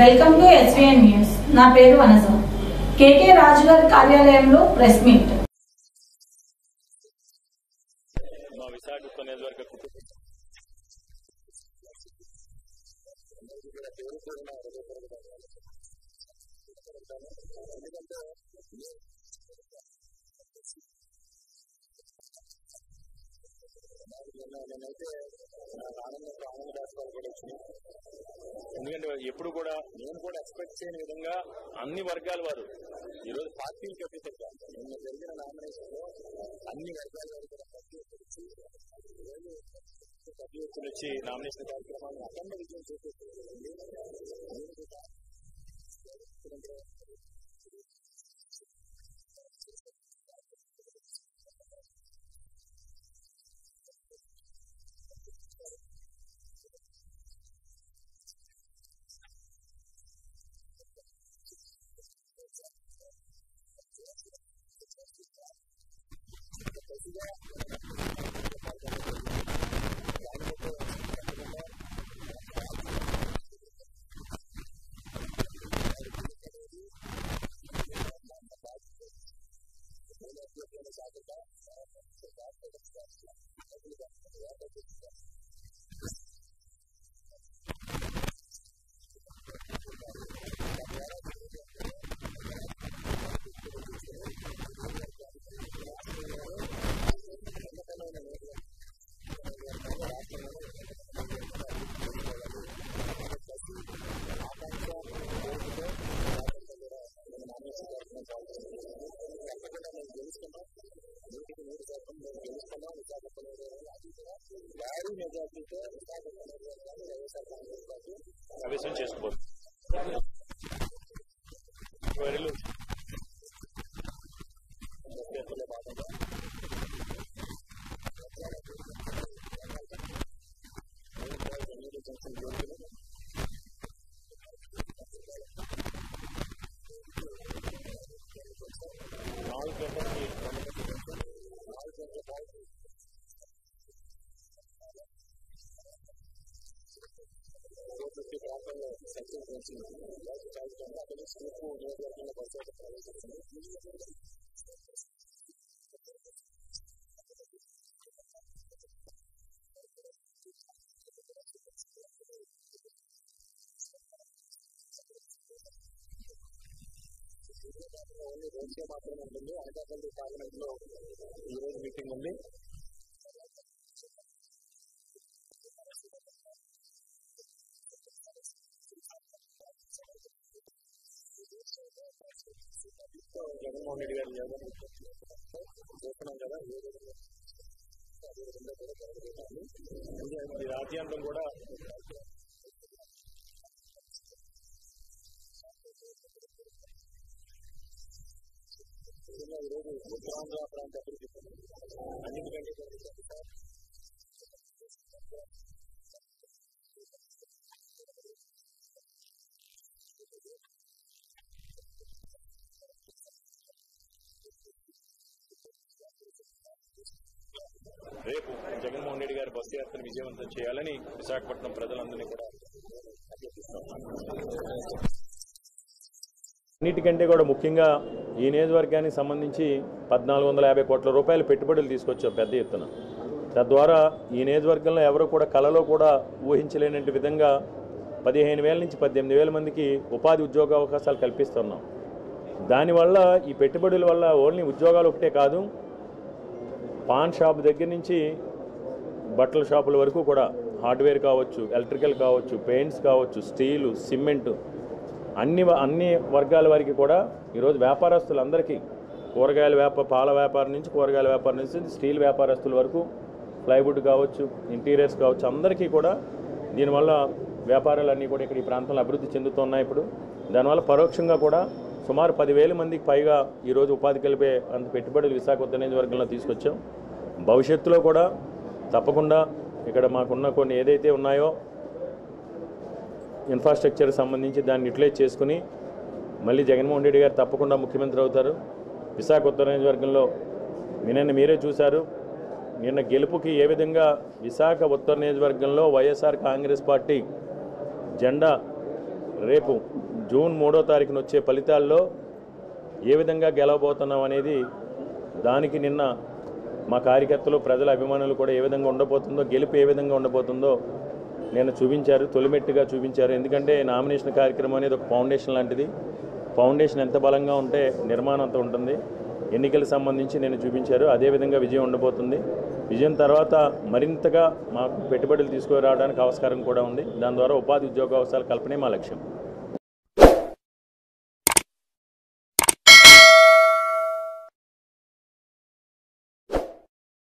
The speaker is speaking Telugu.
వెల్కమ్ టు ఎస్వీఎన్ న్యూస్ నా పేరు వనజ కేకే రాజు గారి కార్యాలయంలో ప్రెస్ మీట్ మా విశాఖ నియోజకవర్గ కుటుంబ నేనైతే నాకు ఆనందంతో ఆనంద రాష్ట్రాలు కూడా వచ్చినాయి ఎందుకంటే ఎప్పుడు కూడా నేను కూడా ఎక్స్పెక్ట్ చేయని విధంగా అన్ని వర్గాల వారు ఈరోజు పార్టీలకు అతీతంగా నిన్న జరిగిన నామినేషన్ లో అన్ని వర్గాల వారు కూడా ప్రతి ఒక్కరు వచ్చి ప్రతి ఒక్కరు వచ్చి నామినేషన్ కార్యక్రమాన్ని అఖండ విజయం చేసేస్తుంది భారీ మెజార్టీతో ప్రవేశం చేసుకోవచ్చు వరిలు ముఖ్యమంత్రుల భాగంగా నాలుగు గంటలకి నాలుగు గంటల పాటు రోజుకి ప్రాంతంలో సక్సెస్ వచ్చింది అక్కడ స్కూల్ నియోజకవర్గంలో బస్సు ప్రవేశించింది ఓన్లీ రోజుకే మాత్రమే ఉంటుంది అనకాపల్లి పార్లమెంట్ లో ఈ రోజు మీటింగ్ ఉంది జగన్మోహన్ రెడ్డి గారు జగన్ చేస్తున్నాం కదా ఏ విధంగా అదే విధంగా కూడా జరగబోతుంది అంటే మరి రాజ్యాంగం కూడా నిజంగా ఈరోజు ఉత్తరాంధ్ర ప్రాంత అభివృద్ధి అన్నింటికంటే రేపు జగన్మోహన్ రెడ్డి గారి బస్సు యాత్రను విజయవంతం చేయాలని విశాఖపట్నం ప్రజలందరినీ కూడా అన్నిటికంటే కూడా ముఖ్యంగా ఈ నియోజకవర్గానికి సంబంధించి పద్నాలుగు వందల యాభై కోట్ల రూపాయల పెట్టుబడులు తీసుకొచ్చాం పెద్ద ఎత్తున తద్వారా ఈ నియోజకవర్గంలో ఎవరు కూడా కళలో కూడా ఊహించలేనటువంటి విధంగా పదిహేను వేల నుంచి పద్దెనిమిది వేల మందికి ఉపాధి ఉద్యోగ అవకాశాలు కల్పిస్తున్నాం దానివల్ల ఈ పెట్టుబడుల వల్ల ఓన్లీ ఉద్యోగాలు ఒకటే కాదు పాన్ షాప్ దగ్గర నుంచి బట్టల షాపుల వరకు కూడా హార్డ్వేర్ కావచ్చు ఎలక్ట్రికల్ కావచ్చు పెయింట్స్ కావచ్చు స్టీలు సిమెంట్ అన్ని వ- అన్ని వర్గాల వారికి కూడా ఈరోజు వ్యాపారస్తులందరికీ కూరగాయల వ్యాపార పాల వ్యాపారం నుంచి కూరగాయల వ్యాపారం నుంచి స్టీల్ వ్యాపారస్తుల వరకు ప్లైవుడ్ కావచ్చు ఇంటీరియర్స్ కావచ్చు అందరికీ కూడా దీనివల్ల వ్యాపారాలన్నీ కూడా ఇక్కడ ఈ ప్రాంతంలో అభివృద్ధి చెందుతున్నాయి ఇప్పుడు దానివల్ల పరోక్షంగా కూడా సుమారు పదివేల మందికి పైగా ఈరోజు ఉపాధి కలిపే అంత పెట్టుబడులు విశాఖ ఉత్తర నియోజకవర్గంలో తీసుకొచ్చాం భవిష్యత్తులో కూడా తప్పకుండా ఇక్కడ మాకున్న కొన్ని ఏదైతే ఉన్నాయో ఇన్ఫ్రాస్ట్రక్చర్ సంబంధించి దాన్ని యూటిలైజ్ చేసుకుని మళ్ళీ జగన్మోహన్ రెడ్డి గారు తప్పకుండా ముఖ్యమంత్రి అవుతారు విశాఖ ఉత్తర నియోజకవర్గంలో నిన్న మీరే చూశారు నిన్న గెలుపుకి ఏ విధంగా విశాఖ ఉత్తర నియోజకవర్గంలో వైఎస్ఆర్ కాంగ్రెస్ పార్టీ జెండా రేపు జూన్ మూడో తారీఖున వచ్చే ఫలితాల్లో ఏ విధంగా గెలవబోతున్నాం అనేది దానికి నిన్న మా కార్యకర్తలు ప్రజల అభిమానులు కూడా ఏ విధంగా ఉండబోతుందో గెలుపు ఏ విధంగా ఉండబోతుందో నేను చూపించారు తొలిమెట్టుగా చూపించారు ఎందుకంటే నామినేషన్ కార్యక్రమం అనేది ఒక ఫౌండేషన్ లాంటిది ఫౌండేషన్ ఎంత బలంగా ఉంటే నిర్మాణం అంత ఉంటుంది ఎన్నికలకు సంబంధించి నేను చూపించారు అదేవిధంగా విజయం ఉండబోతుంది విజయం తర్వాత మరింతగా మాకు పెట్టుబడులు తీసుకురావడానికి ఆస్కారం కూడా ఉంది దాని ద్వారా ఉపాధి ఉద్యోగ అవకాశాల కల్పనే మా లక్ష్యం